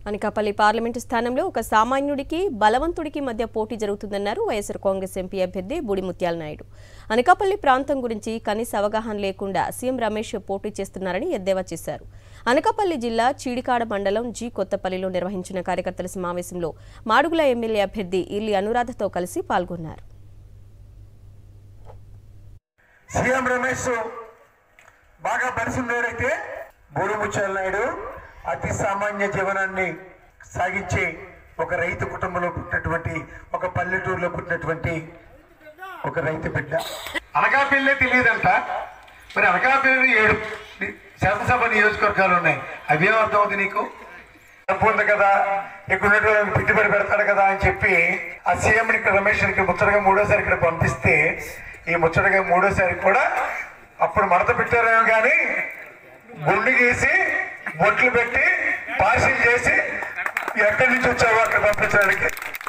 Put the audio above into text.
Anakapalli parliament స్థానంలో ఒక సామాన్యుడికి బలవంతుడికి మధ్య పోటీ జరుగుతుందన్నారు వైఎస్ఆర్ కాంగ్రెస్ ఎంపీ అభ్యర్థి బుడి ముత్యాల నాయుడు అనకాపల్లి ప్రాంతం గురించి కనీస అవగాహన లేకుండా సీఎం రమేష్ పోటీ చేస్తున్నారని ఎద్దేవా చేశారు అనకాపల్లి జిల్లా చీడికాడ మండలం జి కొత్తపల్లిలో నిర్వహించిన కార్యకర్తల సమావేశంలో మాడుగుల ఎమ్మెల్యే అభ్యర్థి ఇల్లి అనురాధతో కలిసి పాల్గొన్నారు సీఎం రమేష్ బాగా పరిశుభ్రుడైతే బూడి ముచ్చాల నాయుడు అతి సామాన్య జీవనాన్ని సాగించే ఒక రైతు కుటుంబంలో పుట్టినటువంటి ఒక పల్లెటూరులో పుట్టినటువంటి ఒక రైతు బిడ్డ అనకాపల్లి తెలియదంట మరి అనకాపల్లి ఏడు ని- శాసనసభ నియోజకవర్గాలు ఉన్నాయి అవేం అర్థం అవుతుంది నీకు డబ్బు ఉంది కదా ఇక్కడ ఉన్నటువంటి పెట్టుబడి పెడతాడు కదా అని చెప్పి ఆ సీఎం ఇక్కడ రమేష్ ఇక్కడ ముచ్చటగా మూడోసారి ఇక్కడ పంపిస్తే ఈ ముచ్చటగా మూడోసారి కూడా అప్పుడు మడత పెట్టారేమో కానీ గుండు గీసి బొట్లు పెట్టి పార్సిల్ చేసి ఎక్కడి నుంచి వచ్చావో అక్కడ పంపించడానికి